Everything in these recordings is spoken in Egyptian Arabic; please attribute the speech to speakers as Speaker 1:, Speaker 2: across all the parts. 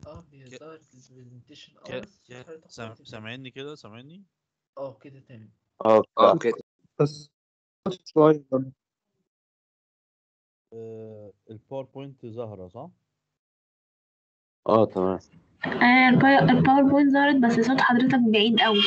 Speaker 1: اه هي
Speaker 2: ك-
Speaker 1: ظهرت البرزنتيشن اه
Speaker 2: ك-
Speaker 1: بس
Speaker 2: ك-
Speaker 1: ظهرت
Speaker 2: سام-
Speaker 1: أخواتي.
Speaker 2: سامعيني كده سامعيني
Speaker 1: اه كده تمام
Speaker 3: اه
Speaker 4: اه كده
Speaker 3: بس شوية برضه.
Speaker 2: آه الباوربوينت ظاهرة صح؟
Speaker 3: اه تمام
Speaker 5: آه الباي- الباوربوينت ظهرت بس صوت حضرتك بعيد قوي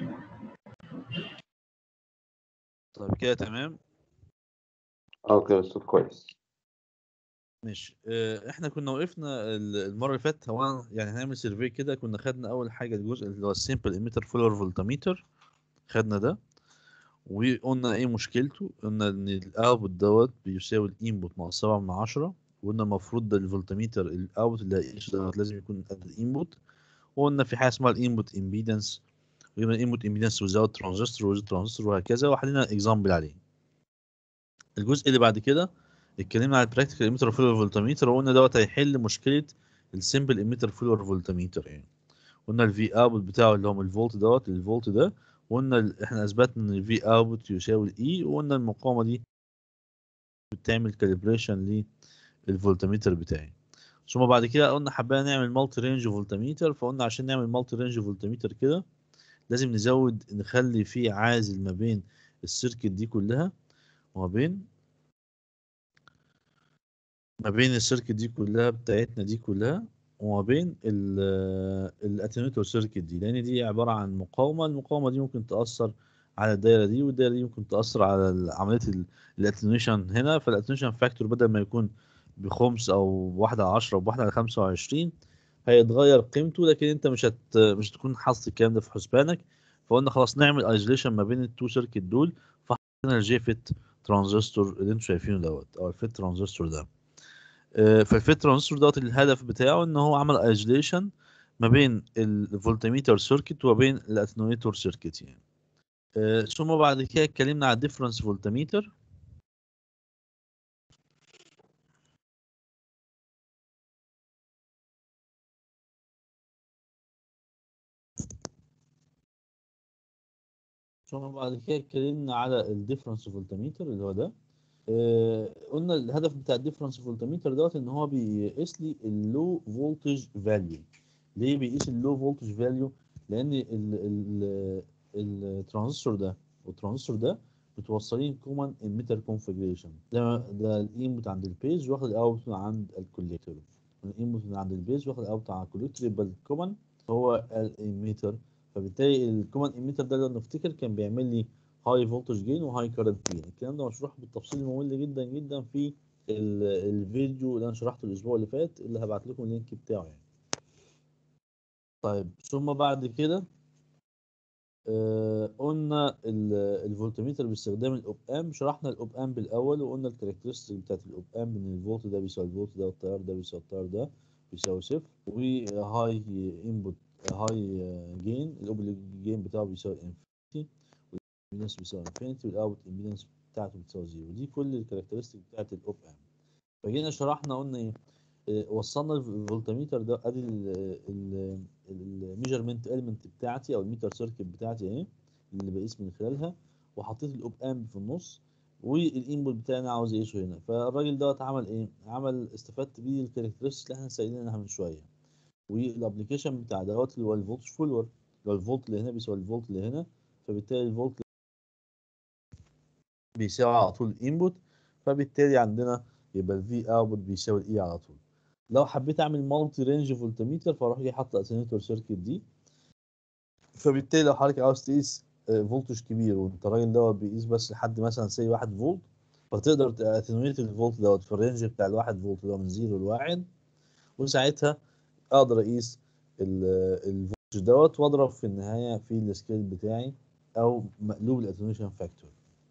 Speaker 2: طيب كده تمام
Speaker 3: اه كده الصوت كويس
Speaker 2: ماشي آه، احنا كنا وقفنا ال- المره اللي فاتت هو أنا- يعني هنعمل سيرفي كده كنا خدنا اول حاجه الجزء اللي هو السيمبل ايميتر فولور فولتميتر خدنا ده وقلنا ايه مشكلته قلنا ان الاوتبوت دوت بيساوي الانبوت ناقص 7 من 10 وقلنا المفروض ده الفولتميتر الاوت اللي هيقيسه دوت لازم يكون قد الانبوت وقلنا في حاجه اسمها الانبوت امبيدنس وقلنا الانبوت امبيدنس وزاوت ترانزستور وزاوت ترانزستور وهكذا وحلينا اكزامبل عليه الجزء اللي بعد كده اتكلمنا على البراكتيكال ايميتر فولور فولتميتر وقلنا دوت هيحل مشكله السمبل ايميتر فولور فولتميتر يعني قلنا الفي اوتبوت بتاعه اللي هو من الفولت دوت الفولت ده وقلنا ال- احنا اثبتنا ان الفي اوتبوت يساوي الاي وقلنا المقاومه دي بتعمل كاليبريشن للفولتميتر بتاعي ثم بعد كده قلنا حبينا نعمل مالتي رينج فولتميتر فقلنا عشان نعمل مالتي رينج فولتميتر كده لازم نزود نخلي فيه عازل ما بين السيركت دي كلها وما بين ما بين السيركت دي كلها بتاعتنا دي كلها وما بين الاتنيوتور سيركت دي لان دي عباره عن مقاومه المقاومه دي ممكن تاثر على الدايره دي والدايره دي ممكن تاثر على ال- عمليه الاتنيوشن هنا فالاتنيوشن فاكتور بدل ما يكون بخمس او واحده على 10 او واحده على 25 هيتغير قيمته لكن انت مش هت مش هتكون حاطط الكلام ده في حسبانك فقلنا خلاص نعمل ايزوليشن ما بين التو سيركت دول فحطينا الجي فيت ترانزستور اللي انتوا شايفينه دوت او الفيت ترانزستور ده آه، فالفيت ترانزستور دوت الهدف بتاعه ان هو عمل ايزوليشن ما بين الفولتميتر سيركت وما بين الاتنويتور سيركت يعني آه، ثم بعد كده اتكلمنا على الديفرنس فولتميتر ثم بعد كده اتكلمنا على الديفرنس فولتميتر اللي هو ده آه، قلنا الهدف بتاع الديفرنس فولتميتر دوت ان هو بيقيس لي اللو فولتج فاليو ليه بيقيس اللو فولتج فاليو لان ال- ال- الترانزستور ده والترانزستور ده متوصلين كومن اميتر كونفجريشن ده ده الانبوت عند البيز واخد الاوت من عند الكوليكتور الانبوت من عند البيز واخد الاوت عند الكوليكتور يبقى الكومن هو الاميتر فبالتالي الكومن اميتر ده لو نفتكر كان بيعمل لي هاي فولتج جين وهاي كارنت جين الكلام ده مشروح بالتفصيل ممل جدا جدا في ال- الفيديو اللي انا شرحته الاسبوع اللي فات اللي هبعت لكم اللينك بتاعه يعني طيب ثم بعد كده آه قلنا ال- الفولتميتر باستخدام الاوب ام شرحنا الاوب ام بالاول وقلنا الكاركترستيك بتاعت الاوب ام ان الفولت ده بيساوي الفولت ده والتيار ده بيساوي التيار ده بيساوي صفر وهاي انبوت هاي جين الاوب جين بتاعه بيساوي انفينيتي والامبيدنس بيساوي انفينيتي والاوت امبيدنس بتاعته بتساوي زيرو دي كل الكاركترستيك بتاعت الاوب ام فجينا شرحنا قلنا ايه آه، وصلنا الفولتميتر ده ادي الميجرمنت اليمنت بتاعتي او الميتر سيركت بتاعتي اهي اللي بقيس من خلالها وحطيت الاوب امب في النص والانبوت بتاعي انا عاوز اقيسه هنا فالراجل دوت عمل ايه عمل استفدت بيه الكاركترستكس اللي احنا سائلينها من شويه والابلكيشن بتاع دوت اللي هو الفولت فولور اللي هو الفولت اللي هنا بيساوي الفولت اللي هنا فبالتالي الفولت بيساوي على طول الانبوت فبالتالي عندنا يبقى الفي اوتبوت بيساوي الاي على طول لو حبيت اعمل مالتي رينج فولتميتر فاروح جاي حاطط اتنيتور سيركت دي فبالتالي لو حضرتك عاوز تقيس آه، فولتج كبير وانت الراجل دوت بيقيس بس لحد مثلا سي 1 فولت فتقدر تاتنويت الفولت دوت في الرينج بتاع الواحد فولت اللي هو من 0 لواحد وساعتها اقدر اقيس ال- الفولتج دوت واضرب في النهايه في السكيل بتاعي او مقلوب الاتنويشن فاكتور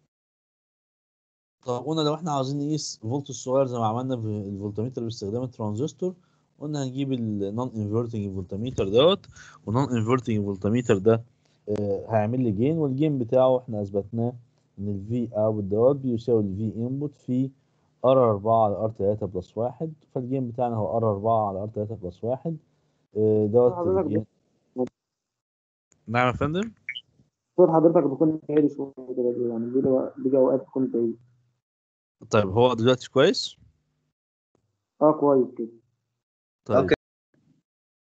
Speaker 2: طب قلنا لو احنا عاوزين نقيس فولت الصغير زي ما عملنا في الفولتميتر باستخدام الترانزستور قلنا هنجيب النون انفرتنج فولتميتر دوت والنون انفرتنج فولتميتر ده آه، هيعمل لي جين والجين بتاعه احنا اثبتناه ان الفي اوت دوت بيساوي الفي انبوت في ار 4 على ار 3 بلس 1 فالجين بتاعنا هو ار 4 على ار 3 بلس 1 آه، دوت
Speaker 6: حضرتك
Speaker 2: الجين نعم يا فندم
Speaker 6: صوت حضرتك بيكون عالي شوية كده يعني بيجي بيجي أوقات بيكون بعيد
Speaker 2: طيب هو دلوقتي كويس
Speaker 6: اه كويس كده
Speaker 2: طيب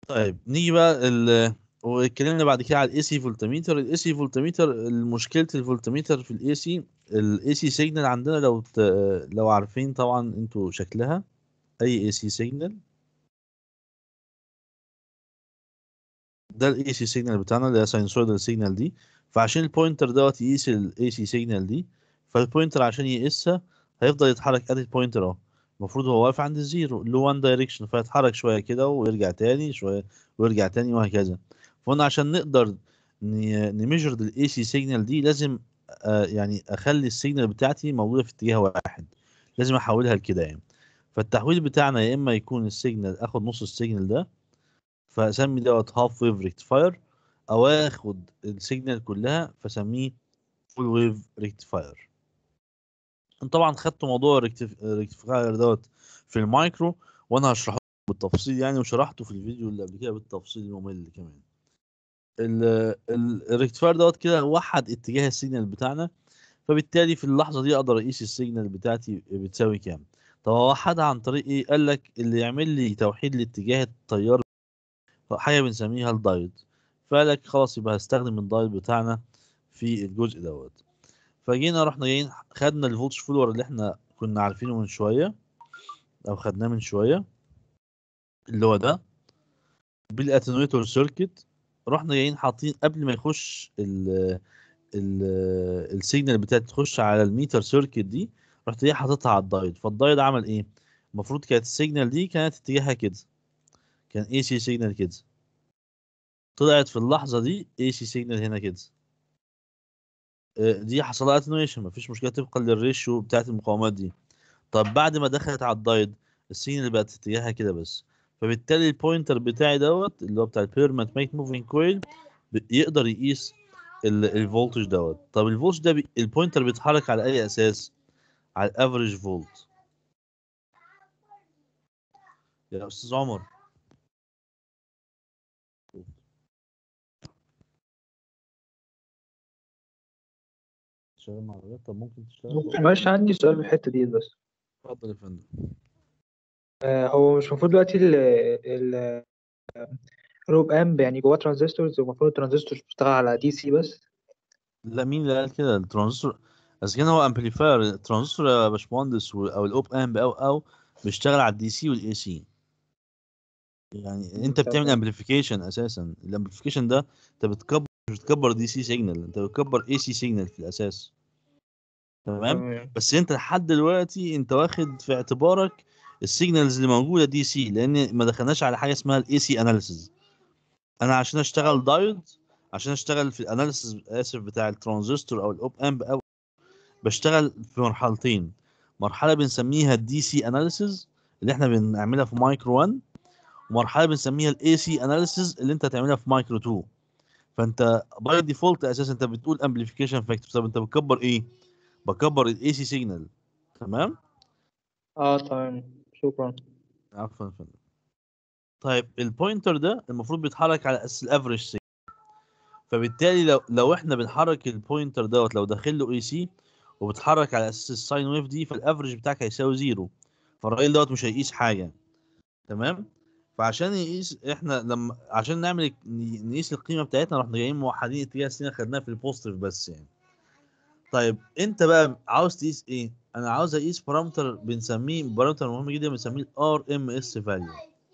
Speaker 2: طيب نيجي بقى ال واتكلمنا بعد كده على الاي سي فولتميتر الاي سي فولتميتر مشكله الفولتميتر في الاي سي الاي سي سيجنال عندنا لو ت... لو عارفين طبعا انتوا شكلها اي اي سي سيجنال ده الاي سي سيجنال بتاعنا اللي هي ساينسويدال سيجنال دي فعشان البوينتر دوت يقيس الاي سي سيجنال دي فالبوينتر عشان يقيسها هيفضل يتحرك ادي البوينتر اهو المفروض هو واقف عند الزيرو له وان دايركشن فيتحرك شويه كده ويرجع تاني شويه ويرجع تاني وهكذا فانا عشان نقدر نميجر الاي سي سيجنال دي لازم آه يعني اخلي السيجنال بتاعتي موجوده في اتجاه واحد لازم احولها لكده يعني فالتحويل بتاعنا يا اما يكون السيجنال اخد نص السيجنال ده فاسمي دوت هاف ويف ريكتفاير او اخد السيجنال كلها فاسميه فول ويف ريكتفاير طبعا خدت موضوع الريكتفاير دوت في المايكرو وانا هشرحه بالتفصيل يعني وشرحته في الفيديو اللي قبل كده بالتفصيل الممل كمان الريكتفاير دوت كده وحد اتجاه السيجنال بتاعنا فبالتالي في اللحظه دي اقدر اقيس السيجنال بتاعتي بتساوي كام طب اوحدها عن طريق ايه قال لك اللي يعمل لي توحيد لاتجاه التيار حاجه بنسميها الدايود فقال لك خلاص يبقى هستخدم الدايود بتاعنا في الجزء دوت فجينا رحنا جايين خدنا الفولتج فولور اللي احنا كنا عارفينه من شويه او خدناه من شويه اللي هو ده بالاتنويتور سيركت رحنا جايين حاطين قبل ما يخش ال ال السيجنال بتاعتي تخش على الميتر سيركت دي رحت جاي حاططها على الدايود فالدايود عمل ايه المفروض كانت السيجنال دي كانت اتجاهها كده كان اي سي سيجنال كده طلعت في اللحظه دي اي سي سيجنال هنا كده دي حصل لها اتنويشن مفيش مشكله طبقا للريشيو بتاعت المقاومات دي طب بعد ما دخلت على الدايود السيجنال بقت اتجاهها كده بس فبالتالي البوينتر بتاعي دوت اللي هو بتاع البيرمنت ميك موفينج كويل يقدر يقيس الفولتج دوت طب الفولتج ده بي البوينتر بيتحرك على اي اساس على الافريج فولت يا استاذ عمر شغال مع العربيات طب ممكن تشتغل
Speaker 4: معلش عندي سؤال في الحتة دي بس
Speaker 2: اتفضل يا فندم
Speaker 4: آه هو مش المفروض دلوقتي ال ال الروب امب يعني جواه ترانزستورز والمفروض الترانزستور بتشتغل على دي سي بس
Speaker 2: لا مين اللي قال كده الترانزستور اذا كان هو امبليفاير الترانزستور يا باشمهندس و- او الاوب امب او او بيشتغل على الدي سي والاي سي يعني انت بتعمل
Speaker 4: تمام.
Speaker 2: امبليفيكيشن اساسا الامبليفيكيشن ده انت بتكبر مش بتكبر دي سي سيجنال انت بتكبر اي سي سيجنال في الاساس تمام
Speaker 4: تمام
Speaker 2: بس انت لحد دلوقتي انت واخد في اعتبارك السيجنالز اللي موجوده دي سي لان ما دخلناش على حاجه اسمها الاي سي اناليسيز انا عشان اشتغل دايود عشان اشتغل في الاناليسيز اسف بتاع الترانزستور او الاوب امب او بشتغل في مرحلتين مرحله بنسميها الدي سي اناليسيز اللي احنا بنعملها في مايكرو 1 ومرحله بنسميها الاي سي اناليسيز اللي انت هتعملها في مايكرو 2 فانت باي ديفولت اساسا انت بتقول امبليفيكيشن فاكتور طب انت بتكبر ايه بكبر الاي سي سيجنال تمام
Speaker 4: اه تمام شكرا
Speaker 2: عفوا يا فندم طيب البوينتر ده المفروض بيتحرك على اساس الافريج سيجنال فبالتالي لو لو احنا بنحرك البوينتر دوت لو داخل له اي سي وبتحرك على اساس الساين ويف دي فالافريج بتاعك هيساوي زيرو فالراجل دوت مش هيقيس حاجه تمام فعشان يقيس احنا لما عشان نعمل نقيس القيمه بتاعتنا رحنا جايين موحدين اتجاه السينا خدناها في البوزيتيف بس يعني طيب انت بقى عاوز تقيس ايه انا عاوز اقيس بارامتر بنسميه بارامتر مهم جدا بنسميه الار ام اس فاليو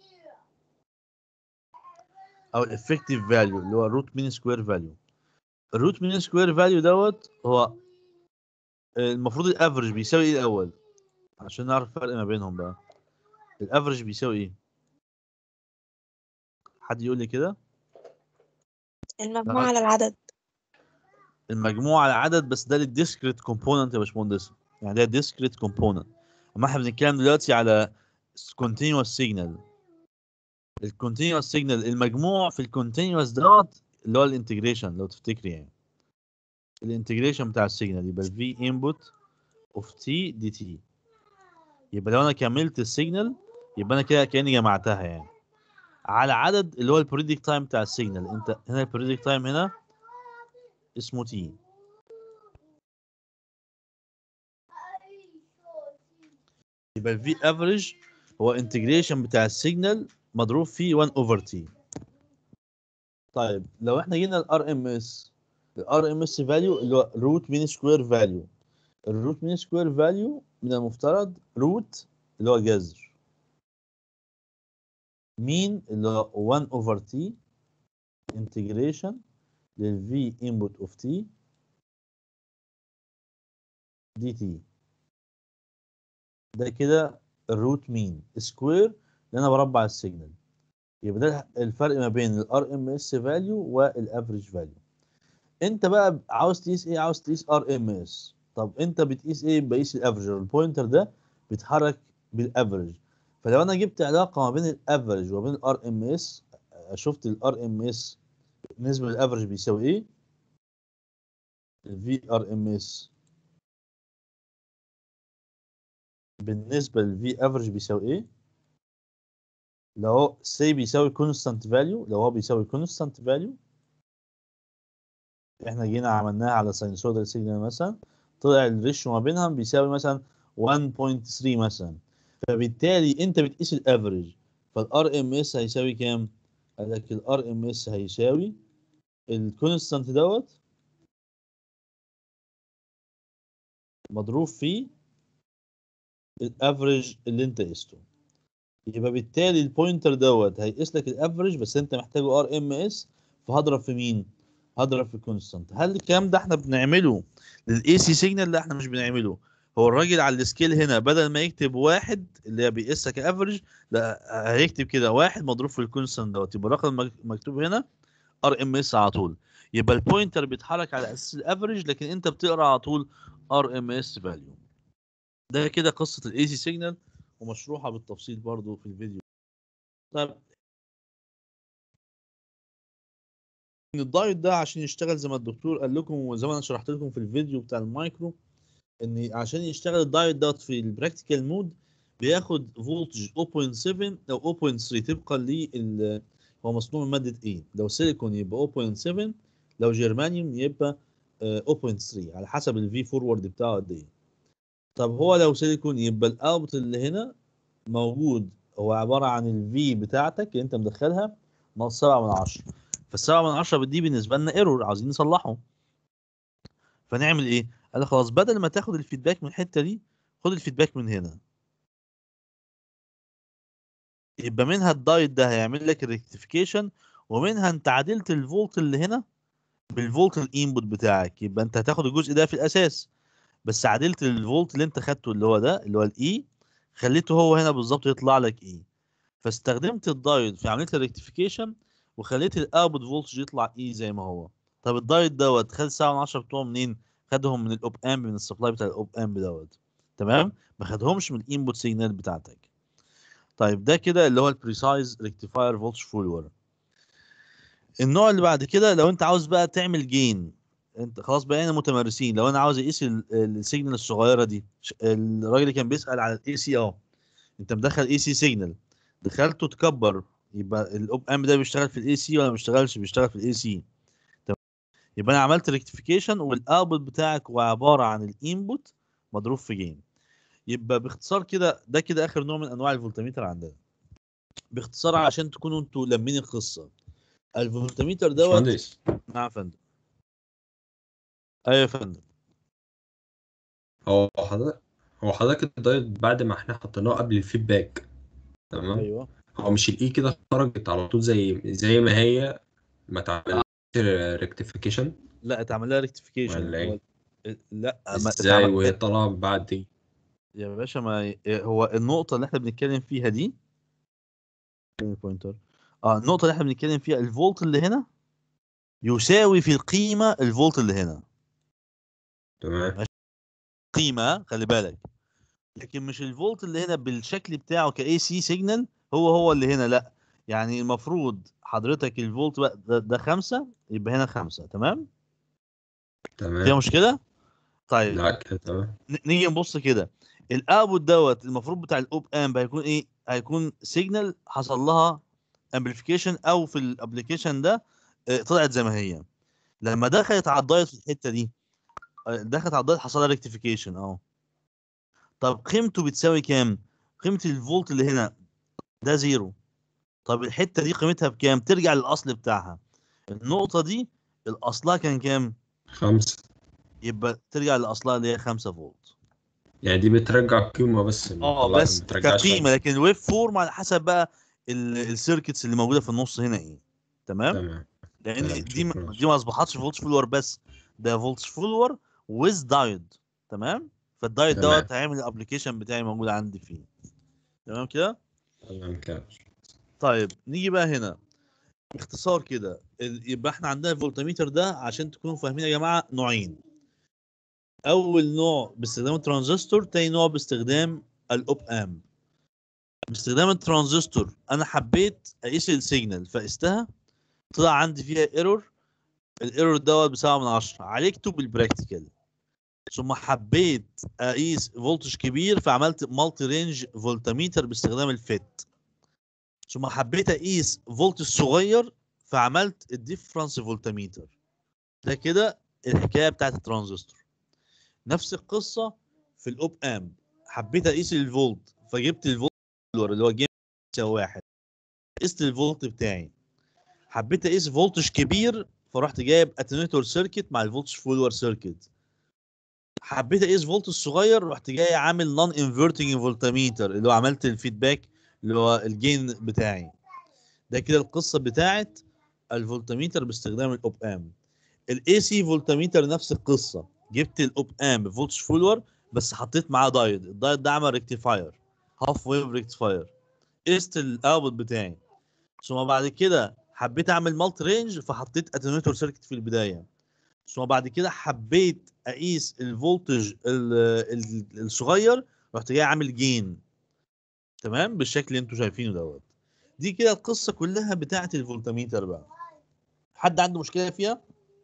Speaker 2: او الافكتيف فاليو اللي هو الروت مين سكوير فاليو الروت مين سكوير فاليو دوت هو المفروض الافرج بيساوي ايه الاول عشان نعرف الفرق ما بينهم بقى الافرج بيساوي ايه حد يقول لي كده
Speaker 7: المجموع
Speaker 2: آه.
Speaker 7: على العدد
Speaker 2: المجموع على عدد بس ده للديسكريت كومبوننت يا باشمهندس يعني ده ديسكريت كومبوننت اما احنا بنتكلم دلوقتي على كونتينوس سيجنال الكونتينوس سيجنال المجموع في الكونتينوس دوت اللي هو الانتجريشن لو تفتكري يعني الانتجريشن بتاع السيجنال يبقى الفي انبوت اوف تي دي تي يبقى لو انا كملت السيجنال يبقى انا كده كاني جمعتها يعني على عدد اللي هو البريدكت تايم بتاع السيجنال انت هنا البريدكت تايم هنا اسمه تي يبقى الفي افريج هو انتجريشن بتاع السيجنال مضروب فيه 1 اوفر تي طيب لو احنا جينا الار ام اس الار ام اس فاليو اللي هو روت مين سكوير فاليو الروت مين سكوير فاليو من المفترض روت اللي هو جذر مين اللي هو 1 اوفر تي انتجريشن للفي انبوت اوف تي دي تي ده كده الروت مين سكوير اللي انا بربع السيجنال يبقى ده الفرق ما بين الار ام اس فاليو والافريج فاليو انت بقى عاوز تقيس ايه عاوز تقيس ار ام اس طب انت بتقيس ايه بقيس الافريج البوينتر ده بيتحرك بالافريج فلو انا جبت علاقه ما بين الافريج وبين الار ام اس شفت الار ام اس بالنسبه للافريج بيساوي ايه الفي ار ام اس بالنسبه للفي افريج بيساوي ايه لو هو سي بيساوي كونستانت فاليو لو هو بيساوي كونستانت فاليو احنا جينا عملناها على ساينسويدال سيجنال مثلا طلع الريشيو ما بينهم بيساوي مثلا 1.3 مثلا فبالتالي انت بتقيس الافريج فالار ام اس هيساوي كام؟ قال لك الار ام اس هيساوي الكونستانت دوت مضروب في الافريج اللي انت قسته يبقى بالتالي البوينتر دوت هيقيس لك الافريج بس انت محتاجه ار ام اس فهضرب في مين؟ هضرب في كونستانت هل الكلام ده احنا بنعمله للاي سي سيجنال لا احنا مش بنعمله هو الراجل على السكيل هنا بدل ما يكتب واحد اللي هي بيقيسها كافريج لا هيكتب كده واحد مضروب في الكونستانت دوت يبقى الرقم المك- مكتوب هنا ار ام اس على طول يبقى البوينتر بيتحرك على اساس الافريج لكن انت بتقرا على طول ار ام اس فاليو ده كده قصه الاي سي سيجنال ومشروحه بالتفصيل برضو في الفيديو طيب إن الدايت ده عشان يشتغل زي ما الدكتور قال لكم وزي ما انا شرحت لكم في الفيديو بتاع المايكرو ان عشان يشتغل الدايت دوت في البراكتيكال مود بياخد فولتج 0.7 او 0.3 طبقا لل هو مصنوع من ماده ايه لو سيليكون يبقى 0.7 لو جرمانيوم يبقى آه، 0.3 على حسب الفي فورورد بتاعه قد ايه طب هو لو سيليكون يبقى الاوتبوت اللي هنا موجود هو عباره عن الفي بتاعتك اللي انت مدخلها ناقص 7 من 10 فالسبعة من عشرة دي بالنسبة لنا ايرور عاوزين نصلحه فنعمل ايه؟ قال لك خلاص بدل ما تاخد الفيدباك من الحتة دي خد الفيدباك من هنا يبقى منها الدايت ده هيعمل لك الريكتيفيكيشن ومنها انت عدلت الفولت اللي هنا بالفولت الانبوت بتاعك يبقى انت هتاخد الجزء ده في الاساس بس عدلت الفولت اللي انت خدته اللي هو ده اللي هو الاي خليته هو هنا بالظبط يطلع لك اي فاستخدمت الدايت في عمليه الريكتيفيكيشن وخليت الاوتبوت فولتج يطلع اي زي ما هو طب الدايت دوت خد 7 من 10 بتوعه منين خدهم من الاوب امب من السبلاي بتاع الاوب امب دوت تمام ما خدهمش من الانبوت سيجنال بتاعتك طيب ده كده اللي هو البريسايز ريكتيفاير فولتج فولور النوع اللي بعد كده لو انت عاوز بقى تعمل جين انت خلاص بقينا متمرسين لو انا عاوز اقيس ال- السيجنال الصغيره دي ش- الراجل اللي كان بيسال على الاي سي اه انت مدخل اي سي سيجنال دخلته تكبر يبقى الاوب امب ده بيشتغل في الاي سي ولا ما بيشتغلش بيشتغل في الاي سي تمام يبقى انا عملت ريكتيفيكيشن والاوتبوت بتاعك هو عباره عن الانبوت مضروب في جين يبقى باختصار كده ده كده اخر نوع من انواع الفولتميتر عندنا باختصار عشان تكونوا انتوا لامين القصه الفولتميتر دوت
Speaker 8: باشمهندس
Speaker 2: نعم يا فندم ايوه يا فندم
Speaker 8: هو حضرتك هو حضرتك الدايت بعد ما احنا حطيناه قبل الفيدباك تمام
Speaker 2: ايوه
Speaker 8: هو مش الاي كده خرجت على طول زي زي ما هي ما تعملش ريكتيفيكيشن
Speaker 2: لا اتعمل لها ريكتيفيكيشن
Speaker 8: ولا ايه؟
Speaker 2: لا ما
Speaker 8: ازاي
Speaker 2: اتعمل
Speaker 8: وهي طالعه بعد دي
Speaker 2: يا باشا ما هو النقطة اللي احنا بنتكلم فيها دي البوينتر اه النقطة اللي احنا بنتكلم فيها الفولت اللي هنا يساوي في القيمة الفولت اللي هنا
Speaker 8: تمام
Speaker 2: قيمة خلي بالك لكن مش الفولت اللي هنا بالشكل بتاعه كاي سي سيجنال هو هو اللي هنا لا يعني المفروض حضرتك الفولت بقى ده, ده خمسة يبقى هنا خمسة تمام فيها
Speaker 8: تمام
Speaker 2: مشكلة طيب
Speaker 8: لا كده تمام
Speaker 2: ن- نيجي نبص كده الاوتبوت دوت المفروض بتاع الاوب امب هيكون ايه هيكون سيجنال حصل لها امبليفيكيشن او في الابلكيشن ده آه، طلعت زي ما هي لما دخلت على الدايت في الحته دي آه، دخلت على الدايت حصل لها ريكتيفيكيشن اه طب قيمته بتساوي كام قيمه الفولت اللي هنا ده زيرو طب الحته دي قيمتها بكام ترجع للاصل بتاعها النقطه دي الاصلها كان كام
Speaker 8: خمسة
Speaker 2: يبقى ترجع لاصلها اللي هي 5 فولت
Speaker 8: يعني دي بترجع قيمة بس ما
Speaker 2: اه
Speaker 8: بتطلع-
Speaker 2: بس
Speaker 8: ما بترجعش
Speaker 2: كقيمه لكن الويف فورم على حسب بقى ال- السيركتس اللي موجوده في النص هنا ايه تمام
Speaker 8: تمام
Speaker 2: لان
Speaker 8: تمام،
Speaker 2: دي
Speaker 8: شكراً.
Speaker 2: دي ما اصبحتش فولت فولور بس ده فولت فولور ويز دايود تمام فالدايود
Speaker 8: تمام.
Speaker 2: دوت هيعمل الابلكيشن بتاعي موجود عندي فيه تمام كده
Speaker 8: تمام كده
Speaker 2: طيب نيجي بقى هنا باختصار كده ال- يبقى احنا عندنا الفولتميتر ده عشان تكونوا فاهمين يا جماعه نوعين اول نوع باستخدام الترانزستور تاني نوع باستخدام الاوب امب باستخدام الترانزستور انا حبيت اقيس السيجنال فقستها طلع عندي فيها ايرور الايرور دوت بسبعة من عشرة عالجته بالبراكتيكال ثم حبيت اقيس فولتج كبير فعملت مالتي رينج فولتميتر باستخدام الفيت ثم حبيت اقيس فولت صغير فعملت الديفرنس فولتميتر ده كده الحكايه بتاعت الترانزستور نفس القصه في الاوب امب حبيت اقيس الفولت فجبت الفولت اللي هو جيم يساوي واحد قست الفولت بتاعي حبيت اقيس فولتج كبير فرحت جايب اتنيتور سيركت مع الفولتج فولور سيركت حبيت اقيس فولت صغير رحت جاي عامل نون انفرتنج فولتميتر اللي هو عملت الفيدباك اللي هو الجين بتاعي ده كده القصه بتاعت الفولتميتر باستخدام الاوب ام الاي سي فولتميتر نفس القصه جبت الاوب ام فولتج فولور بس حطيت معاه دايود الدايود ده عمل ريكتيفاير هاف ويف ريكتيفاير قست الاوتبوت بتاعي ثم بعد كده حبيت اعمل مالتي رينج فحطيت اتنيتور سيركت في البدايه ثم بعد كده حبيت اقيس الفولتج ال- ال- الصغير رحت جاي عامل جين تمام بالشكل اللي انتوا شايفينه دوت دي كده القصه كلها بتاعه الفولتميتر بقى حد عنده مشكله فيها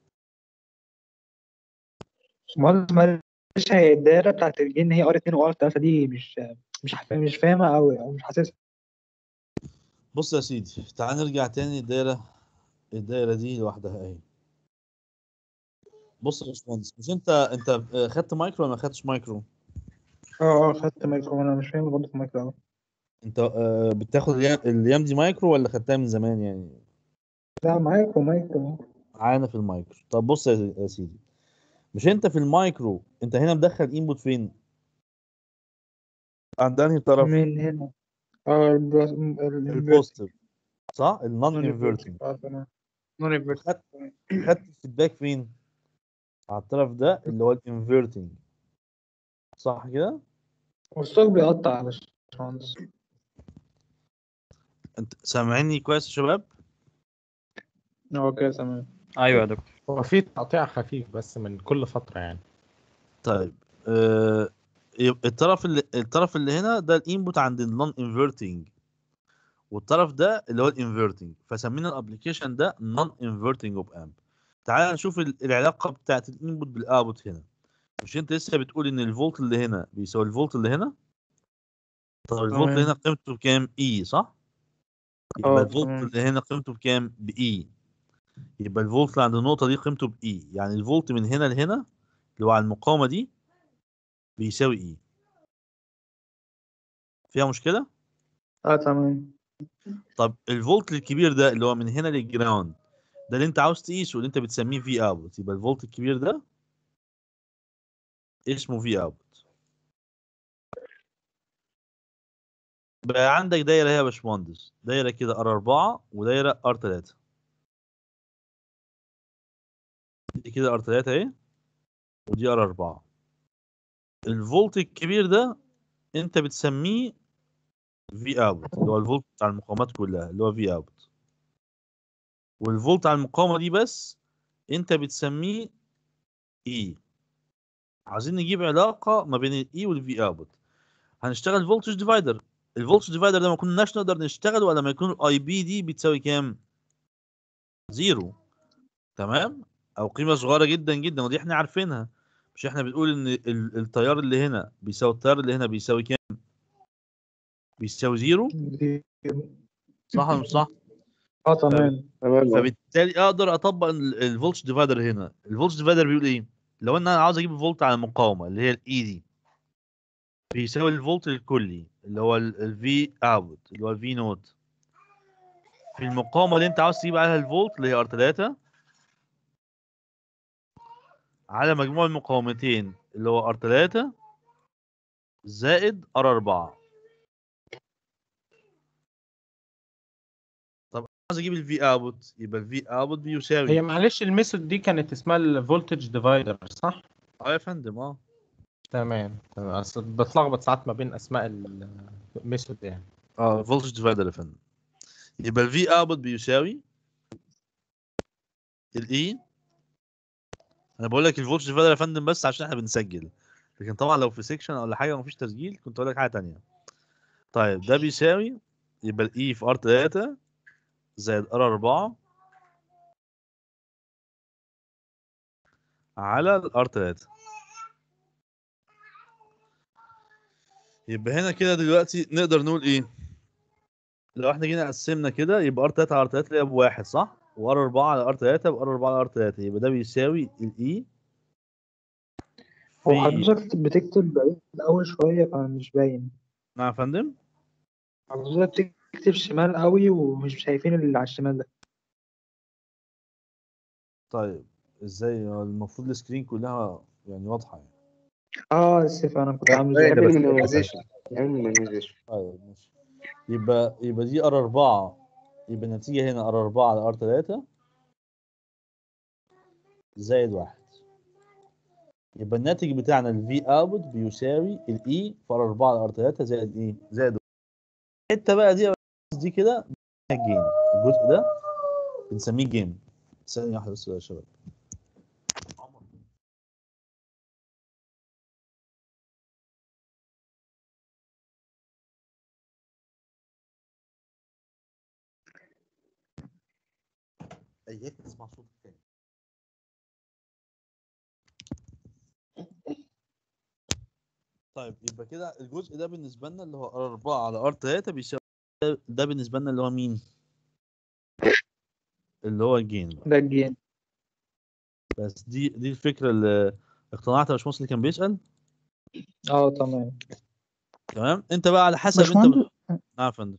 Speaker 4: مهندس معلش هي الدايرة بتاعت الجن هي ار 2 وار 3 دي مش مش عارف- مش فاهمها قوي او مش حاسسها
Speaker 2: بص يا سيدي تعال نرجع تاني الدايره الدايره دي لوحدها اهي بص يا باشمهندس مش انت انت آه، خدت مايكرو ولا ما خدتش مايكرو
Speaker 4: اه اه خدت مايكرو انا مش فاهم برضه في المايكرو أوي.
Speaker 2: انت آه، بتاخد الأيام- الايام دي مايكرو ولا خدتها من زمان يعني
Speaker 4: لا مايكرو مايكرو
Speaker 2: معانا في المايكرو طب بص يا يا سيدي مش انت في المايكرو انت هنا مدخل انبوت فين عند انهي طرف
Speaker 4: من هنا اه البروس ال-
Speaker 2: البوزيتيف صح النون
Speaker 4: non
Speaker 2: انفيرتنج
Speaker 4: inverting. اه تمام نون انفيرتنج
Speaker 2: خدت خدت الفيدباك فين على الطرف ده اللي هو الانفيرتنج صح كده
Speaker 4: والصوت بيقطع يا باشمهندس
Speaker 2: انت سامعيني كويس يا شباب
Speaker 4: اه كده تمام
Speaker 9: ايوه يا دكتور
Speaker 10: هو في تقطيع خفيف بس من كل فترة يعني
Speaker 2: طيب آه يبقى الطرف اللي الطرف اللي هنا ده الانبوت عند النون انفيرتنج والطرف ده اللي هو الانفيرتنج فسمينا الابلكيشن ده نون انفيرتنج اوب امب تعال نشوف ال- العلاقه بتاعت الانبوت بالاوتبوت هنا مش انت لسه بتقول ان الفولت اللي هنا بيساوي الفولت اللي هنا طب الفولت اللي
Speaker 4: تمام.
Speaker 2: هنا قيمته بكام اي صح يبقى
Speaker 4: اه
Speaker 2: الفولت
Speaker 4: تمام
Speaker 2: اللي هنا قيمته بكام باي يبقى الفولت اللي عند النقطه دي قيمته باي يعني الفولت من هنا لهنا اللي هو على المقاومه دي بيساوي اي فيها مشكله
Speaker 4: اه تمام
Speaker 2: طب الفولت الكبير ده اللي هو من هنا للجراوند ده اللي انت عاوز تقيسه اللي انت بتسميه في اوت يبقى الفولت الكبير ده اسمه في اوت بقى عندك دايره هي يا باشمهندس دايره كده ار 4 ودايره ار 3 دي كده ار 3 اهي ودي ار 4 الفولت الكبير ده انت بتسميه في اوت اللي هو الفولت بتاع المقاومات كلها اللي هو في اوت والفولت على المقاومه دي بس انت بتسميه اي عايزين نجيب علاقه ما بين الاي والفي اوت هنشتغل فولتج ديفايدر الفولتج ديفايدر ده ما كناش نقدر نشتغل ولا ما يكون الاي بي دي بتساوي كام زيرو تمام او قيمه صغيره جدا جدا ودي احنا عارفينها مش احنا بنقول ان ال- التيار اللي هنا بيساوي التيار اللي هنا بيساوي كام بيساوي زيرو صح ولا مش صح
Speaker 4: اه تمام
Speaker 3: تمام
Speaker 2: فبالتالي اقدر اطبق الفولتج ديفايدر هنا الفولتج ديفايدر بيقول ايه لو ان انا عاوز اجيب الفولت على المقاومه اللي هي الاي دي بيساوي الفولت الكلي اللي هو الفي اوت اللي هو الفي نوت في المقاومه اللي انت عاوز تجيب عليها الفولت اللي هي ار 3 على مجموع المقاومتين اللي هو ار 3 زائد ار 4 طب عاوز اجيب الفي اوت يبقى الفي اوت بيساوي
Speaker 10: هي معلش الميثود دي كانت اسمها الفولتج ديفايدر صح؟
Speaker 2: اه يا فندم اه
Speaker 10: تمام تمام اصل بتلخبط ساعات ما بين اسماء الميثود يعني
Speaker 2: اه فولتج ديفايدر يا فندم يبقى الفي اوت بيساوي الاي انا بقول لك الفولتج ديفايدر يا فندم بس عشان احنا بنسجل لكن طبعا لو في سيكشن ولا حاجه ومفيش تسجيل كنت اقول لك حاجه تانية طيب ده بيساوي يبقى الاي في ار 3 زائد ار 4 على الار 3 يبقى هنا كده دلوقتي نقدر نقول ايه لو احنا جينا قسمنا كده يبقى ار 3 على ار 3 اللي هي بواحد صح وار 4 على ار 3 وار 4 على ار 3 يبقى ده بيساوي الاي
Speaker 4: هو
Speaker 2: في
Speaker 4: حضرتك بتكتب بعيد أوي شوية فمش باين
Speaker 2: نعم يا فندم
Speaker 4: حضرتك بتكتب شمال أوي ومش شايفين اللي على الشمال ده
Speaker 2: طيب ازاي هو المفروض السكرين كلها يعني واضحه يعني
Speaker 4: اه اسف انا كنت عامل زي
Speaker 3: اعمل
Speaker 4: بس
Speaker 3: مينيمايزيشن اعمل مينيمايزيشن
Speaker 2: طيب ماشي يبقى يبقى دي ار 4 يبقى النتيجه هنا ار 4 على ار 3 زائد واحد يبقى الناتج بتاعنا الفي اوت بيساوي الاي في ار 4 على ار 3 زائد ايه زائد واحد. الحته بقى دي دي كده الجيم الجزء ده بنسميه جيم ثانيه واحده بس يا شباب اياك تسمع صوت تاني طيب يبقى كده الجزء ده بالنسبه لنا اللي هو ار 4 على ار 3 بيساوي ده- ده بالنسبه لنا اللي هو مين؟ اللي هو الجين بقى.
Speaker 4: ده الجين
Speaker 2: بس دي دي الفكره اللي اقتنعت يا باشمهندس اللي كان بيسال
Speaker 4: اه تمام
Speaker 2: تمام انت بقى على حسب انت
Speaker 9: باشمهندس
Speaker 2: بت- نعم يا فندم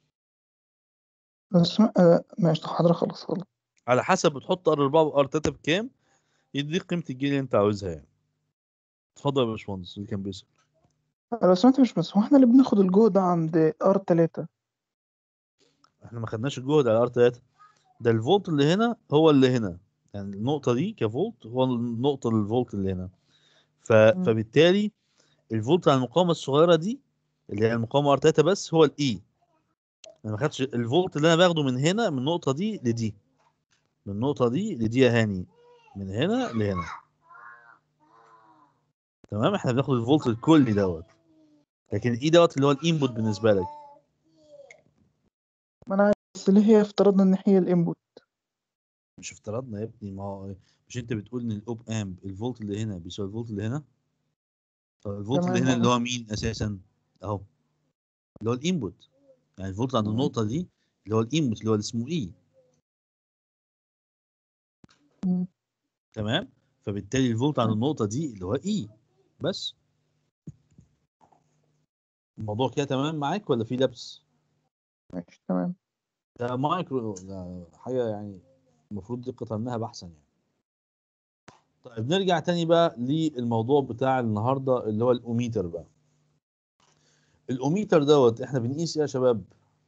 Speaker 9: بس آه، ماشي حضرتك خلاص خلاص
Speaker 2: على حسب بتحط ار 4 وار 3 بكام يديك قيمه الجين اللي انت عاوزها يعني اتفضل يا باشمهندس اللي كان بيسال
Speaker 9: لو سمحت مش بس هو احنا اللي بناخد الجهد عند ار 3
Speaker 2: احنا ما خدناش الجهد على ار 3 ده الفولت اللي هنا هو اللي هنا يعني النقطه دي كفولت هو النقطه الفولت اللي هنا ف... فبالتالي الفولت على المقاومه الصغيره دي اللي هي المقاومه ار 3 بس هو الاي انا ما خدتش الفولت اللي انا باخده من هنا من النقطه دي لدي من النقطه دي لدي يا هاني من هنا لهنا تمام احنا بناخد الفولت الكلي دوت لكن الاي دوت اللي هو الانبوت بالنسبه لك
Speaker 9: ما انا عارف بس ليه هي افترضنا ان هي الانبوت
Speaker 2: مش افترضنا يا ابني ما هو مش انت بتقول ان الاوب امب الفولت اللي هنا بيساوي الفولت اللي هنا طب الفولت اللي
Speaker 9: تمام،
Speaker 2: هنا اللي
Speaker 9: اه.
Speaker 2: هو مين اساسا اهو اللي هو الانبوت يعني الفولت عند النقطه دي اللي هو الانبوت اللي هو اللي اسمه اي
Speaker 9: مم.
Speaker 2: تمام فبالتالي الفولت عند النقطه دي اللي هو اي بس الموضوع كده تمام معاك ولا في لبس
Speaker 9: ماشي تمام
Speaker 2: ده مايكرو ده حاجه يعني المفروض دي قطع منها بحثا يعني طيب نرجع تاني بقى للموضوع بتاع النهارده اللي هو الاوميتر بقى الاوميتر دوت احنا بنقيس ايه يا شباب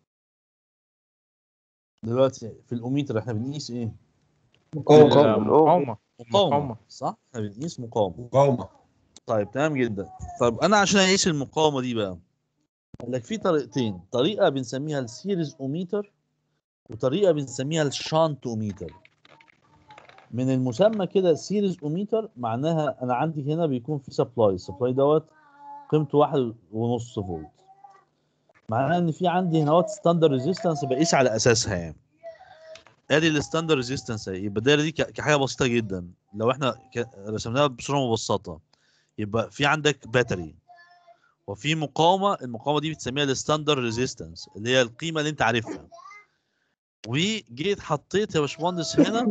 Speaker 2: دلوقتي في الاوميتر احنا بنقيس ايه
Speaker 3: مقاومة
Speaker 10: مقاومة
Speaker 2: مقاومه صح احنا بنقيس مقاومه
Speaker 8: مقاومة
Speaker 2: طيب تمام جدا طيب انا عشان اقيس المقاومه دي بقى قال لك في طريقتين طريقه بنسميها السيريز اوميتر وطريقه بنسميها الشانت اوميتر من المسمى كده سيريز اوميتر معناها انا عندي هنا بيكون في سبلاي السبلاي دوت قيمته واحد ونص فولت معناها ان في عندي هنا ستاندر ريزيستنس بقيس على اساسها يعني ادي الستاندر ريزيستنس اهي يبقى الدايره دي ك- كحاجه بسيطه جدا لو احنا ك- رسمناها بصوره مبسطه يبقى في عندك باتري وفي مقاومه المقاومه دي بتسميها الستاندر ريزيستنس اللي هي القيمه اللي انت عارفها وجيت حطيت يا باشمهندس هنا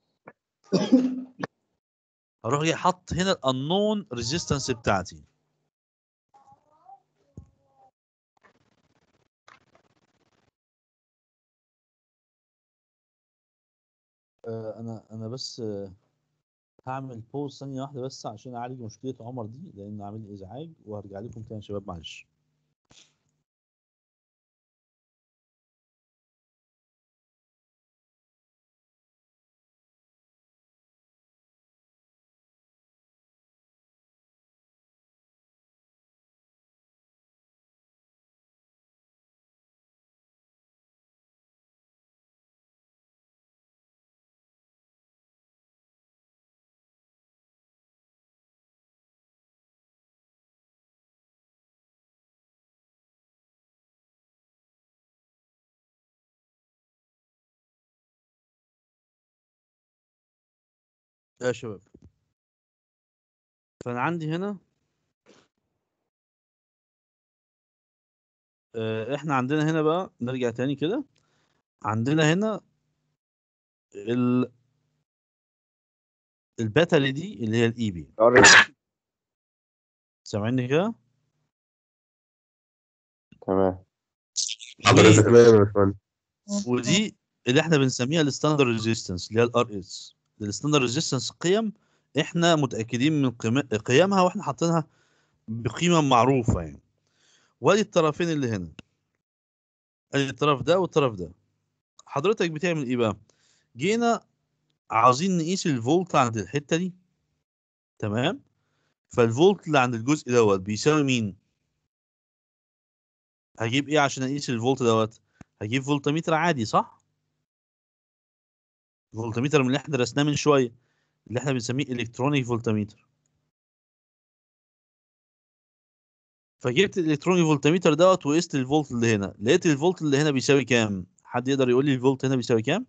Speaker 2: اروح جاي حط هنا الانون ريزيستنس بتاعتي آه، انا انا بس آه، هعمل بوز ثانيه واحده بس عشان اعالج مشكله عمر دي لان عامل لي ازعاج وهرجع لكم تاني يا شباب معلش يا شباب فانا عندي هنا آه، احنا عندنا هنا بقى نرجع تاني كده عندنا هنا ال الباتري دي اللي هي الاي بي سامعيني كده
Speaker 3: تمام
Speaker 8: حضرتك تمام يا باشمهندس
Speaker 2: ودي اللي احنا بنسميها الستاندرد ريزيستنس اللي هي الار اس الستاندرد ريزيستنس قيم احنا متاكدين من قيم- قيمها واحنا حاطينها بقيمه معروفه يعني وادي الطرفين اللي هنا ادي الطرف ده والطرف ده حضرتك بتعمل ايه بقى جينا عاوزين نقيس الفولت عند الحته دي تمام فالفولت اللي عند الجزء دوت بيساوي مين هجيب ايه عشان اقيس الفولت دوت هجيب فولتميتر عادي صح فولتميتر من اللي احنا درسناه من شويه اللي احنا بنسميه الكترونيك فولتميتر فجبت الالكترونيك فولتميتر دوت وقست الفولت اللي هنا لقيت الفولت اللي هنا بيساوي كام حد يقدر يقول لي الفولت هنا بيساوي كام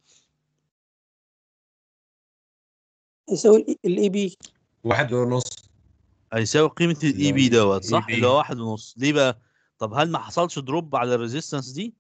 Speaker 11: يساوي الاي بي
Speaker 8: واحد ونص
Speaker 2: هيساوي قيمه الاي بي دوت صح
Speaker 8: EB.
Speaker 2: اللي هو واحد ونص ليه بقى طب هل ما حصلش دروب على الريزيستنس دي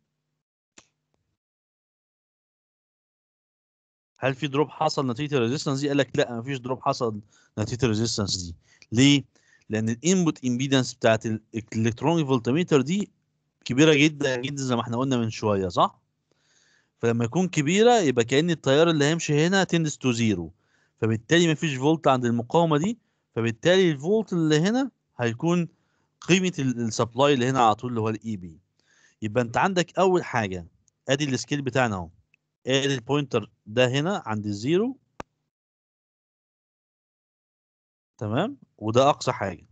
Speaker 2: هل في دروب حصل نتيجه الريزيستنس دي قال لك لا ما فيش دروب حصل نتيجه الريزيستنس دي ليه لان الانبوت امبيدنس بتاعت الالكترونيك فولتميتر دي كبيره جدا جدا زي ما احنا قلنا من شويه صح فلما يكون كبيره يبقى كأن التيار اللي هيمشي هنا تندس تو زيرو فبالتالي ما فيش فولت عند المقاومه دي فبالتالي الفولت اللي هنا هيكون قيمه السبلاي اللي هنا على طول اللي هو الاي بي يبقى انت عندك اول حاجه ادي السكيل بتاعنا اهو ادي البوينتر ده هنا عند الزيرو تمام وده اقصى حاجه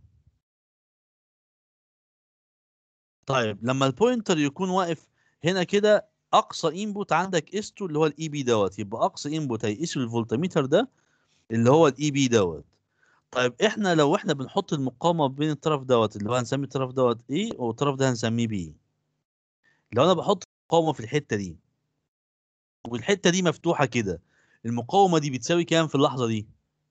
Speaker 2: طيب لما البوينتر يكون واقف هنا كده اقصى انبوت عندك قسته اللي هو الاي بي دوت يبقى اقصى انبوت هيقيسه الفولتميتر ده اللي هو الاي بي دوت طيب احنا لو احنا بنحط المقاومه بين الطرف دوت اللي هو هنسمي الطرف دوت ايه والطرف ده هنسميه بي لو انا بحط مقاومه في الحته دي والحته دي مفتوحه كده المقاومه دي بتساوي كام في اللحظه دي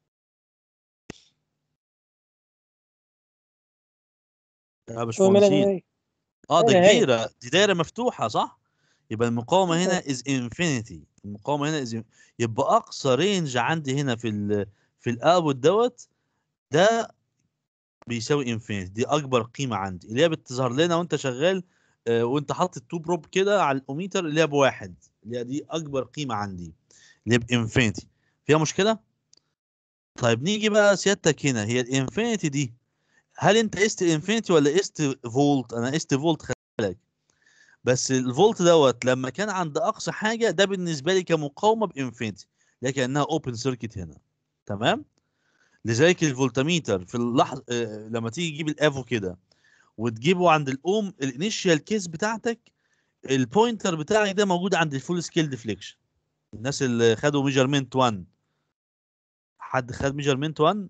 Speaker 2: يا باشمهندسين اه ده
Speaker 11: نهاية.
Speaker 2: كبيره دي دايره مفتوحه صح يبقى المقاومه هنا از انفينيتي المقاومه هنا از يبقى اقصى رينج عندي هنا في ال في الاوت دوت ده بيساوي انفينيتي دي اكبر قيمه عندي اللي هي بتظهر لنا وانت شغال آه، وانت حاطط التو بروب كده على الاوميتر اللي هي بواحد اللي هي دي اكبر قيمه عندي اللي هي بانفينيتي فيها مشكله طيب نيجي بقى سيادتك هنا هي الانفينيتي دي هل انت قست انفينيتي ولا قست فولت انا قست فولت خلي بالك بس الفولت دوت لما كان عند اقصى حاجه ده بالنسبه لي كمقاومه بانفينيتي لكنها اوبن سيركت هنا تمام لذلك الفولتميتر في اللحظه آه، لما تيجي تجيب الافو كده وتجيبه عند الاوم الانيشال كيس بتاعتك البوينتر بتاعك ده موجود عند الفول سكيل ديفليكشن الناس اللي خدوا ميجرمنت 1 حد خد ميجرمنت 1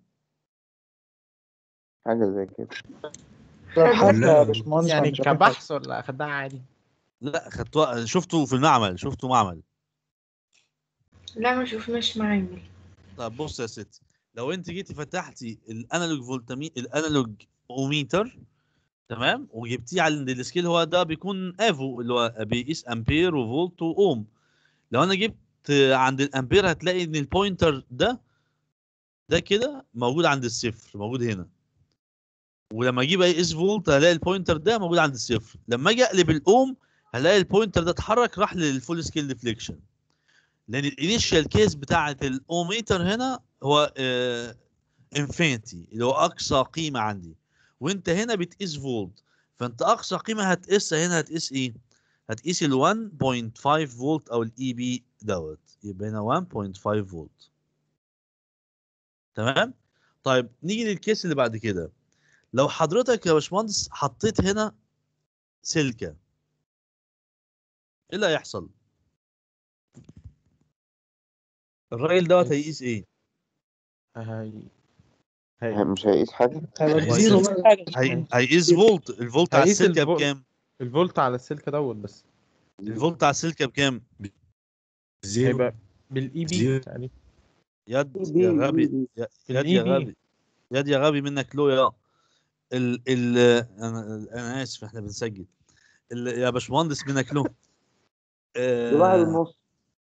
Speaker 3: حاجة زي كده
Speaker 4: حتى يا باشمهندس
Speaker 10: يعني
Speaker 4: مش عارفين
Speaker 10: كبحث ولا اخدها عادي
Speaker 2: لا خدته شفته في المعمل شفته معمل
Speaker 5: لا ما شفناش معامل
Speaker 2: طب بص يا ستي لو انت جيتي فتحتي الانالوج فولتمي الانالوج اوميتر تمام وجبتيه على السكيل هو ده بيكون افو اللي هو بيقيس امبير وفولت واوم لو انا جبت عند الامبير هتلاقي ان البوينتر ده ده كده موجود عند الصفر موجود هنا ولما اجيب اي اس فولت هلاقي البوينتر ده موجود عند الصفر لما اجي اقلب الاوم هلاقي البوينتر ده اتحرك راح للفول سكيل ديفليكشن لان الانيشال كيس بتاعه الاوميتر هنا هو انفينيتي اللي هو اقصى قيمه عندي وانت هنا بتقيس فولت فانت اقصى قيمه هتقيسها هنا هتقيس ايه هتقيس ال 1.5 فولت او الاي بي دوت يبقى هنا 1.5 فولت تمام طيب نيجي للكيس اللي بعد كده لو حضرتك يا باشمهندس حطيت هنا سلكه ايه اللي هيحصل الراجل دوت هيقيس ايه
Speaker 10: هي
Speaker 3: هي- مش هيقيس حاجة
Speaker 4: هيبقى
Speaker 2: هيقيس
Speaker 4: زيرو
Speaker 2: ال-
Speaker 4: بقى
Speaker 2: هي... هيقيس فولت الفولت على
Speaker 10: هيقيس
Speaker 2: السلكه
Speaker 10: الفول-
Speaker 2: بكام
Speaker 10: الفولت على السلكه دوت بس
Speaker 2: الفولت على السلكه بكام
Speaker 8: زيرو
Speaker 10: هيبقى بالاي بي
Speaker 8: زيرو.
Speaker 10: تقريبا
Speaker 2: يد
Speaker 6: بي-
Speaker 2: يا
Speaker 6: بي-
Speaker 2: غبي
Speaker 6: بي.
Speaker 2: يا-
Speaker 10: ال
Speaker 2: يد يا
Speaker 10: EB.
Speaker 2: غبي يد يا غبي منك له يا ال ال انا انا اسف احنا بنسجل ال... يا باشمهندس منك له
Speaker 6: بواحد
Speaker 2: آه...
Speaker 6: ونص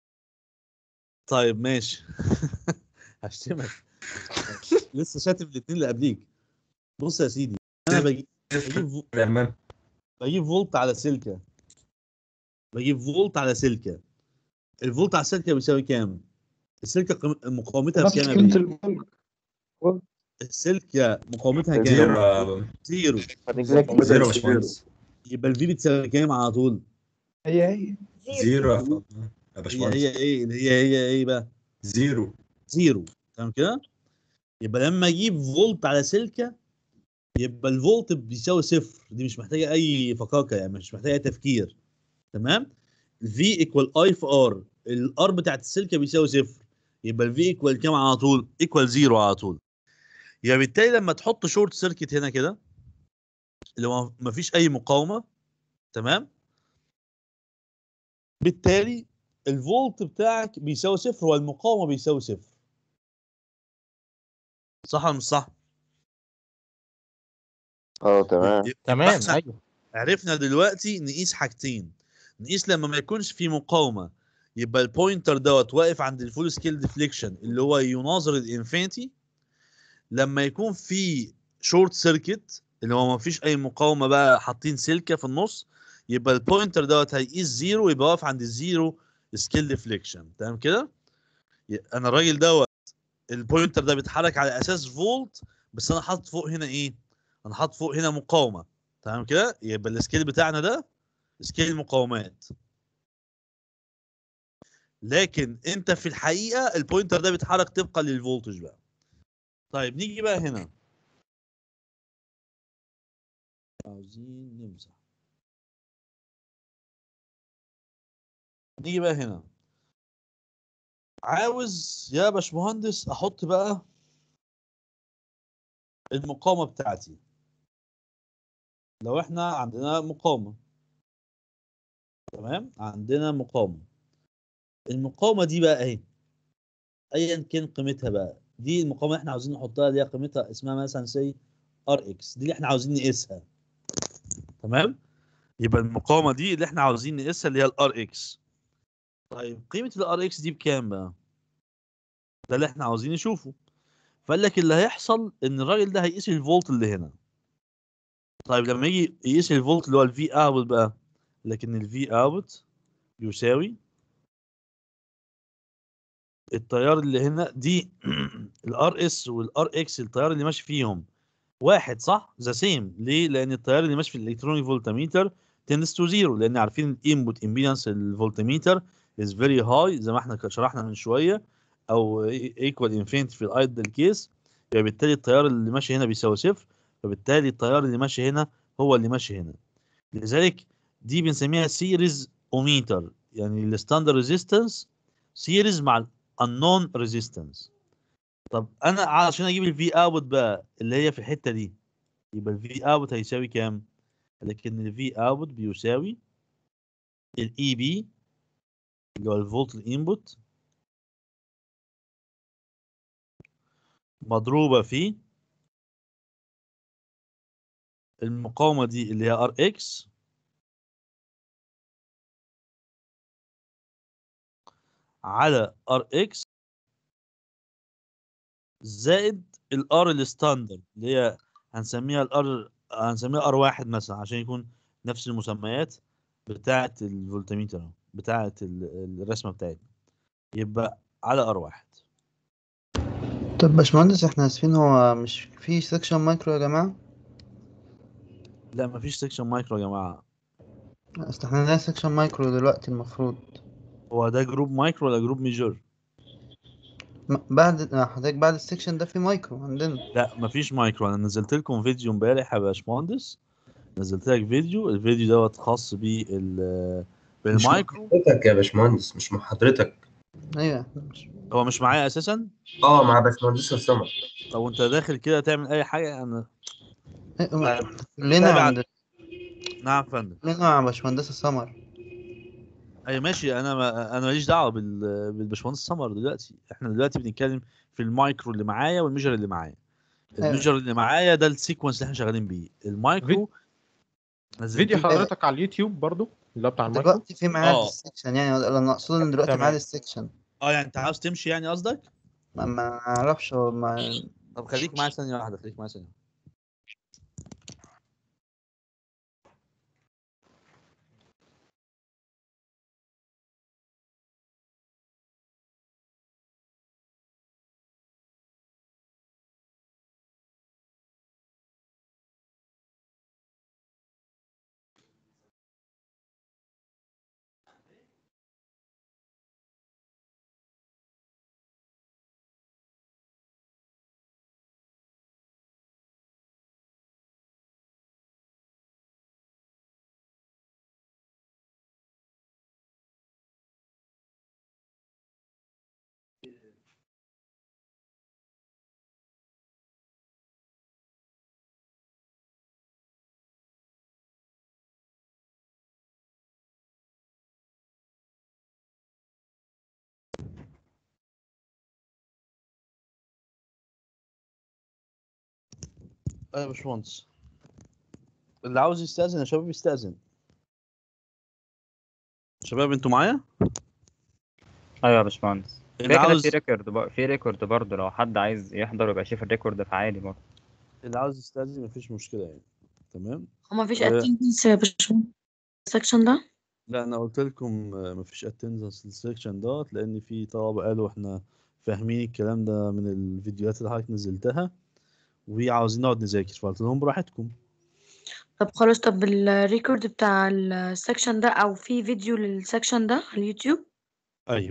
Speaker 2: طيب ماشي هشتمك لسه شاتم الاثنين اللي قبليك بص يا سيدي انا بجيب بجيب فو-
Speaker 8: تمام
Speaker 2: بجيب فولت على سلكه بجيب فولت على سلكه الفولت على السلكه بيساوي كام؟ السلكه قيم- مقاومتها
Speaker 4: نفس
Speaker 2: بكام يا
Speaker 4: قيمة
Speaker 2: بيه؟
Speaker 4: الفولت
Speaker 2: السلكه مقاومتها
Speaker 8: زيرو
Speaker 2: كام؟ زيرو
Speaker 8: زيرو يا باشمهندس
Speaker 2: يبقى الفي بتساوي كام على طول؟
Speaker 4: هي هي
Speaker 8: زيرو يا فضل. يا
Speaker 2: هي
Speaker 8: باشمهندس
Speaker 2: هي ايه اللي هي هي ايه بقى؟
Speaker 8: زيرو
Speaker 2: زيرو تمام كده؟ يبقى لما اجيب فولت على سلكه يبقى الفولت بيساوي صفر دي مش محتاجه اي فكاكه يعني مش محتاجه أي تفكير تمام؟ في ايكوال اي في ار الار بتاعت السلكه بيساوي صفر يبقى الفي ايكوال كام على طول؟ ايكوال زيرو على طول يبقى بالتالي لما تحط شورت سيركت هنا كده اللي هو مفيش اي مقاومه تمام بالتالي الفولت بتاعك بيساوي صفر والمقاومه بيساوي صفر صح ولا مش صح؟
Speaker 3: اه تمام
Speaker 2: يبقى
Speaker 10: تمام
Speaker 2: احنا
Speaker 10: ايوه
Speaker 2: عرفنا دلوقتي نقيس حاجتين نقيس لما ما يكونش في مقاومه يبقى البوينتر دوت واقف عند الفول سكيل ديفليكشن اللي هو يناظر الانفينيتي لما يكون في شورت سيركت اللي هو ما فيش اي مقاومه بقى حاطين سلكه في النص يبقى البوينتر دوت هيقيس زيرو يبقى واقف عند الزيرو سكيل ديفليكشن تمام كده ي- انا الراجل دوت البوينتر ده بيتحرك على اساس فولت بس انا حاطط فوق هنا ايه انا حاطط فوق هنا مقاومه تمام كده يبقى السكيل بتاعنا ده سكيل مقاومات لكن انت في الحقيقه البوينتر ده بيتحرك طبقا للفولتج بقى طيب نيجي بقى هنا عاوزين نمسح نيجي بقى هنا عاوز يا باشمهندس احط بقى المقاومه بتاعتي لو احنا عندنا مقاومه تمام عندنا مقاومه المقاومه دي بقى اهي ايا كان قيمتها بقى دي المقاومه اللي احنا عاوزين نحطها اللي هي قيمتها اسمها مثلا سي ار اكس دي اللي احنا عاوزين نقيسها تمام يبقى المقاومه دي اللي احنا عاوزين نقيسها اللي هي الار اكس طيب قيمه الار اكس دي بكام بقى ده اللي احنا عاوزين نشوفه فقال لك اللي هيحصل ان الراجل ده هيقيس الفولت اللي هنا طيب لما يجي يقيس الفولت اللي هو الفي اوت بقى لكن الفي اوت يساوي التيار اللي هنا دي الار اس والار اكس التيار اللي ماشي فيهم واحد صح ذا سيم ليه لان التيار اللي ماشي في الالكترونيك فولتميتر تندس تو زيرو لان عارفين الانبوت امبيدنس الفولتميتر از فيري هاي زي ما احنا شرحنا من شويه او ايكوال انفينيتي في الايدل كيس يبقى بالتالي التيار اللي ماشي هنا بيساوي صفر فبالتالي التيار اللي ماشي هنا هو اللي ماشي هنا لذلك دي بنسميها سيريز اوميتر يعني الستاندرد ريزيستنس سيريز مع الانون ريزيستنس طب انا علشان اجيب الفي اوت بقى اللي هي في الحته دي يبقى الفي اوت هيساوي كام لكن الفي اوت بيساوي الاي بي اللي هو الفولت الانبوت مضروبه في المقاومه دي اللي هي ار اكس على ار اكس زائد الار الستاندرد اللي هي هنسميها الار هنسميها ار واحد مثلا عشان يكون نفس المسميات بتاعه الفولتميتر بتاعه ال- الرسمه بتاعتنا يبقى على ار واحد
Speaker 11: طب باشمهندس احنا اسفين هو مش في سكشن مايكرو يا جماعة
Speaker 2: لا مفيش سكشن مايكرو يا جماعه
Speaker 11: اصل احنا عندنا سكشن مايكرو دلوقتي المفروض
Speaker 2: هو ده جروب مايكرو ولا جروب ميجور
Speaker 11: م- بعد آه، حضرتك بعد السكشن ده في مايكرو عندنا
Speaker 2: لا مفيش مايكرو انا نزلت لكم فيديو امبارح يا باشمهندس نزلت لك فيديو الفيديو دوت خاص بال
Speaker 8: مش مع
Speaker 2: بالمايكرو
Speaker 8: حضرتك يا باشمهندس مش مع حضرتك
Speaker 11: ايوه مش-
Speaker 2: هو مش معايا اساسا
Speaker 8: اه مع باشمهندس سمر
Speaker 2: طب وانت داخل كده تعمل اي حاجه انا
Speaker 11: إيه، ما- كلنا
Speaker 2: تابع-
Speaker 11: عند
Speaker 2: نعم يا فندم
Speaker 11: كلنا مع باشمهندس سمر
Speaker 2: اي ماشي انا ما انا ماليش دعوه بال بالباشمهندس سمر دلوقتي احنا دلوقتي بنتكلم في المايكرو اللي معايا والميجر اللي معايا
Speaker 11: أيوة.
Speaker 2: الميجر اللي معايا ده السيكونس اللي احنا شغالين بيه المايكرو نزلت
Speaker 10: فيديو
Speaker 2: لك-
Speaker 10: حضرتك على اليوتيوب برضو اللي هو بتاع المايكرو
Speaker 11: دلوقتي في ميعاد
Speaker 2: آه.
Speaker 11: السكشن يعني انا اقصد ان دلوقتي
Speaker 10: تمام.
Speaker 11: ميعاد السكشن
Speaker 2: اه يعني انت عاوز تمشي يعني قصدك
Speaker 11: ما ما اعرفش هو ما
Speaker 2: طب خليك معايا ثانيه واحده خليك معايا ثانيه ايوه يا باشمهندس اللي عاوز يستأذن يا شباب يستأذن شباب انتوا معايا
Speaker 12: ايوه يا باشمهندس
Speaker 2: اللي
Speaker 12: كده كده
Speaker 2: عاوز
Speaker 12: في ريكورد بقى في ريكورد برضه لو حد عايز يحضر ويبقى شايف الريكورد فعادي برضه
Speaker 2: اللي عاوز يستأذن مفيش مشكلة يعني تمام
Speaker 7: هو مفيش
Speaker 2: آه.
Speaker 7: اتندنس يا باشمهندس السكشن ده
Speaker 2: لا انا قلت لكم آه، مفيش اتندنس للسكشن دوت لان في طلبة قالوا احنا فاهمين الكلام ده من الفيديوهات اللي حضرتك نزلتها وعاوزين نقعد نذاكر فقلت لهم براحتكم
Speaker 7: طب خلاص طب الريكورد بتاع السكشن ده او في فيديو للسكشن ده على اليوتيوب